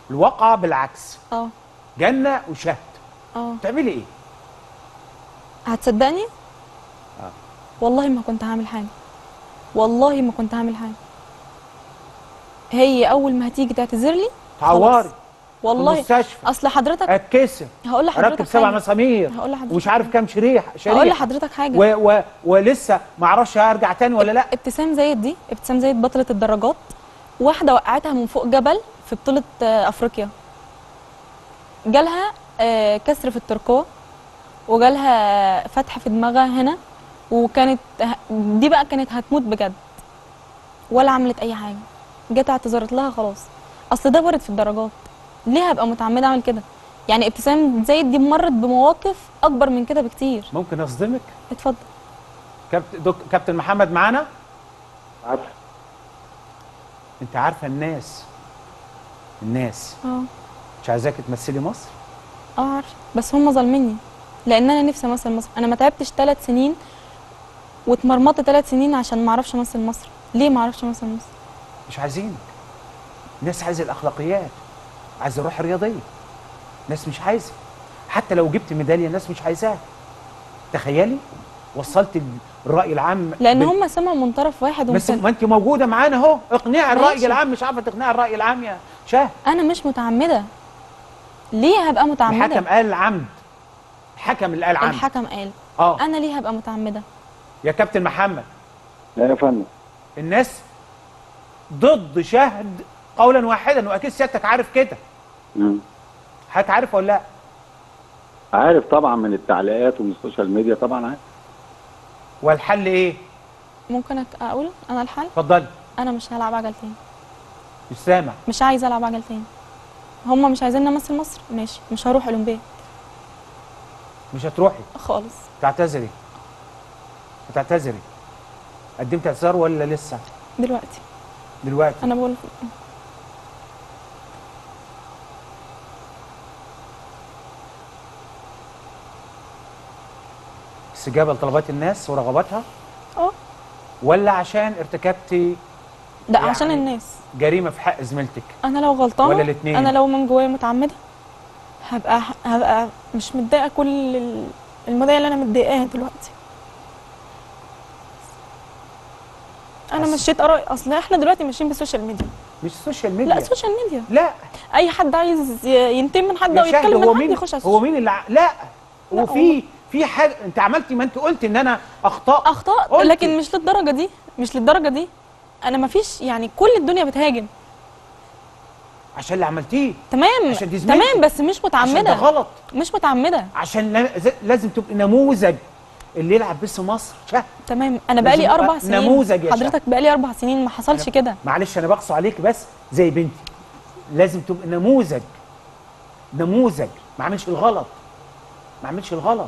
الواقعه بالعكس اه جنه وشهد اه تعملي ايه هتصدقني آه. والله ما كنت هعمل حاجه والله ما كنت هعمل حاجه هي اول ما هتيجي تعتذر لي تعوري خلاص. والله المستشفى اصل حضرتك اتكسر هقول لحضرتك اركب سبع حاجة. مسامير هقول لحضرتك ومش عارف حاجة. كام شريحه شريحه هقول لحضرتك حاجه و و ولسه ما اعرفش هرجع تاني ولا لا ابتسام زايد دي ابتسام زايد بطلة الدراجات واحدة وقعتها من فوق جبل في بطولة آه، أفريقيا جالها آه، كسر في الترقوة وجالها فتحة في دماغها هنا وكانت ه- دي بقى كانت هتموت بجد ولا عملت أي حاجة جت اعتذرت لها خلاص أصل ده وارد في الدرجات ليه هبقى متعمدة أعمل كده يعني ابتسام زايد دي مرت بمواقف أكبر من كده بكتير ممكن اصدمك اتفضل كابتن دك... كابتن محمد معانا عارف انت عارفه الناس الناس اه مش عايزاكي تمثلي مصر اه عارفه بس هم ظالميني لان انا نفسي امثل مصر انا ما تعبتش ثلاث سنين واتمرمطت ثلاث سنين عشان ما اعرفش امثل مصر ليه ما اعرفش امثل مصر مش عايزينك الناس عايزه الاخلاقيات عايزه الروح الرياضيه ناس مش عايزه حتى لو جبت ميداليه الناس مش عايزاها تخيلي وصلت الراي العام لان بال- هم سمعوا من طرف واحد بس ومكان ما انت موجوده معانا اهو اقنعي الراي ماشي. العام مش عارفه تقنعي الراي العام يا شاه انا مش متعمده ليه هبقى متعمده الحكم قال عمد الحكم اللي قال عمد الحكم قال اه انا ليه هبقى متعمده يا كابتن محمد لا يا فندم الناس ضد شهد قولا واحدا واكيد سيادتك عارف كده مم. حضرتك عارف ولا لا عارف طبعا من التعليقات ومن السوشيال ميديا طبعا عارف والحل ايه ممكن أك- اقول انا الحل اتفضلي انا مش هلعب عجل تاني مش سامع مش عايزه العب عجل تاني هم مش عايزين امثل مصر ماشي مش هروح اولمبياد مش هتروحي خالص تعتذري هتعتذري قدمت اعتذار ولا لسه دلوقتي دلوقتي انا بقول استجابه لطلبات الناس ورغباتها اه ولا عشان ارتكبتي ده يعني- عشان الناس جريمه في حق زميلتك انا لو غلطانه ولا الاتنين؟ انا لو من جوايا متعمده هبقى هبقى مش متضايقه كل ال- المضايقه اللي انا متضايقاها دلوقتي انا بس- مشيت ارائي اصل احنا دلوقتي ماشيين بالسوشيال ميديا مش السوشيال ميديا لا السوشيال ميديا لا اي حد عايز ي- ينتقم من حد يا او شاهد يتكلم هو من حد مين يخش على هو السوشيال مين اللي ع- لا لا، هو في في حاجه انت عملتي ما انت قلت ان انا اخطاء اخطاء قلتي. لكن مش للدرجه دي مش للدرجه دي انا ما فيش يعني كل الدنيا بتهاجم عشان اللي عملتيه تمام عشان دي زميلتي. تمام بس مش عشان ده متعمده غلط مش متعمده عشان لا- ز- لازم تبقى نموذج اللي يلعب باسم مصر شهد تمام انا بقالي لازم يبقى اربع سنين نموذج يا حضرتك بقالي اربع سنين ما حصلش كده معلش انا بقسو عليك بس زي بنتي لازم تبقى نموذج نموذج ما اعملش الغلط ما اعملش الغلط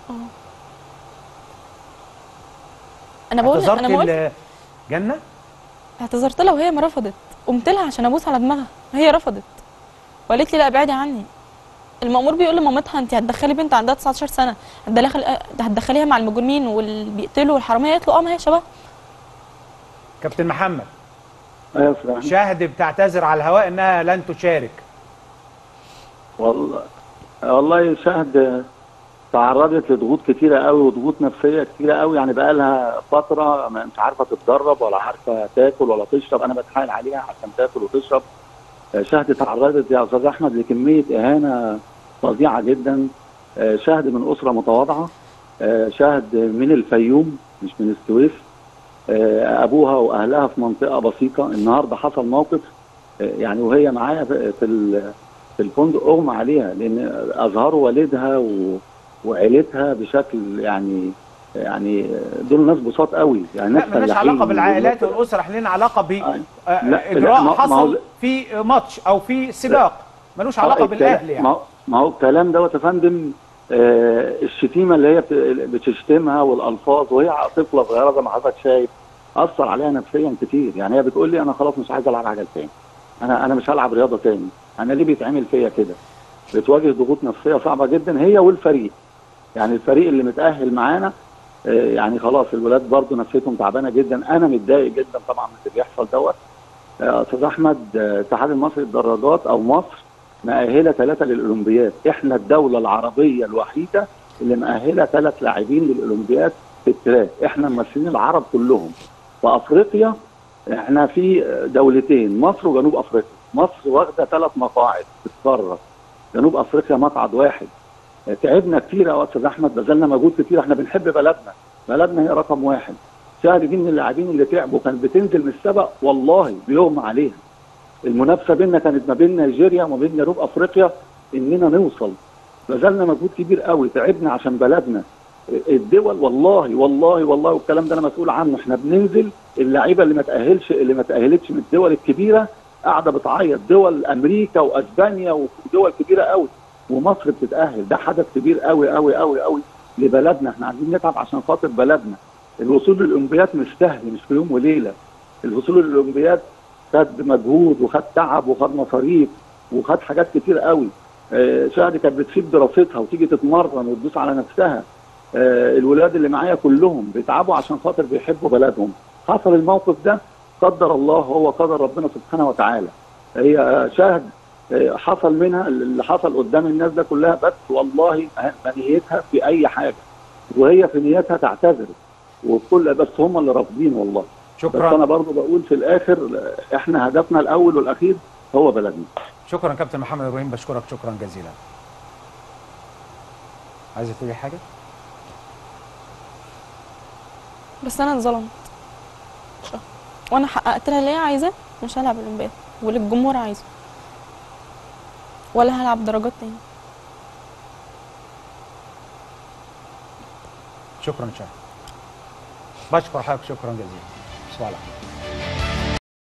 انا بقول انا اعتذرت بقول الجنه اعتذرت لها وهي ما رفضت قمت لها عشان ابوس على دماغها هي رفضت وقالت لي لا ابعدي عني المأمور بيقول لمامتها انت هتدخلي بنت عندها 19 سنه هتدخل هتدخليها مع المجرمين واللي بيقتلوا والحراميه قالت له اه ما هي شبه كابتن محمد ايوه يا فندم. شاهد بتعتذر على الهواء انها لن تشارك والله والله شهد تعرضت لضغوط كتيره قوي وضغوط نفسيه كتيره قوي يعني بقى لها فتره ما- مش عارفه تتدرب ولا عارفه تاكل ولا تشرب انا بتحايل عليها عشان تاكل وتشرب آه، شهد تعرضت يا استاذ احمد لكميه اهانه فظيعه جدا آه، شهد من اسره متواضعه آه، شهد من الفيوم مش من السويس آه، ابوها واهلها في منطقه بسيطه النهارده حصل موقف آه، يعني وهي معايا في في ال- في الفندق اغمى عليها لان اظهروا والدها و... وعيلتها بشكل يعني يعني دول ناس بساط قوي يعني ناس لا مالناش فلاحين علاقه بالعائلات ودول- والاسره احنا لنا علاقه ب آه. آه، لا، اجراء لا، ما- ما هو- حصل في ماتش او في سباق ملوش آه، علاقه الكلام- بالاهل ما يعني هو- ما هو الكلام دوت يا فندم آه، الشتيمه اللي هي بت- بتشتمها والالفاظ وهي طفله صغيره زي ما حضرتك شايف اثر عليها نفسيا كتير يعني هي بتقول لي انا خلاص مش عايز العب عجل تاني انا انا مش هلعب رياضه تاني انا ليه بيتعمل فيا كده بتواجه ضغوط نفسيه صعبه جدا هي والفريق يعني الفريق اللي متاهل معانا آه، يعني خلاص الولاد برضو نفسيتهم تعبانه جدا انا متضايق جدا طبعا من اللي بيحصل دوت آه، استاذ احمد آه، الاتحاد المصري للدراجات او مصر مأهله ثلاثه للاولمبياد احنا الدوله العربيه الوحيده اللي مأهله ثلاث لاعبين للاولمبياد في التراك احنا ممثلين العرب كلهم في افريقيا احنا في دولتين مصر وجنوب افريقيا مصر واخده ثلاث مقاعد في القاره جنوب افريقيا مقعد واحد تعبنا كتير يا استاذ احمد بذلنا مجهود كتير احنا بنحب بلدنا بلدنا هي رقم واحد شهر دي من اللاعبين اللي تعبوا كانت بتنزل من السبق والله بيغمى عليها المنافسه بيننا كانت ما بين نيجيريا وما بين جنوب افريقيا اننا نوصل بذلنا مجهود كبير قوي تعبنا عشان بلدنا الدول والله والله والله والكلام ده انا مسؤول عنه احنا بننزل اللعيبه اللي ما تاهلش اللي ما تاهلتش من الدول الكبيره قاعده بتعيط دول امريكا واسبانيا ودول كبيره قوي ومصر بتتاهل ده حدث كبير قوي قوي قوي قوي لبلدنا احنا عايزين نتعب عشان خاطر بلدنا الوصول للاولمبياد مش سهل مش في يوم وليله الوصول للاولمبياد خد مجهود وخد تعب وخد مصاريف وخد حاجات كتير قوي آه شهد كانت بتسيب دراستها وتيجي تتمرن وتدوس على نفسها آه الولاد اللي معايا كلهم بيتعبوا عشان خاطر بيحبوا بلدهم حصل الموقف ده قدر الله هو قدر ربنا سبحانه وتعالى هي شاهد آه حصل منها اللي حصل قدام الناس ده كلها بس والله ما نيتها في اي حاجه وهي في نيتها تعتذر وكل بس هم اللي رافضين والله شكرا بس انا برضو بقول في الاخر احنا هدفنا الاول والاخير هو بلدنا شكرا كابتن محمد ابراهيم بشكرك شكرا جزيلا عايزه تقولي حاجه بس انا اتظلمت مش أكتر. وانا حققت لها اللي هي عايزاه مش هلعب الاولمبياد واللي الجمهور عايزه ولا هلعب درجات تاني شكرا شاهد بشكر حضرتك شكرا جزيلا تصبح على خير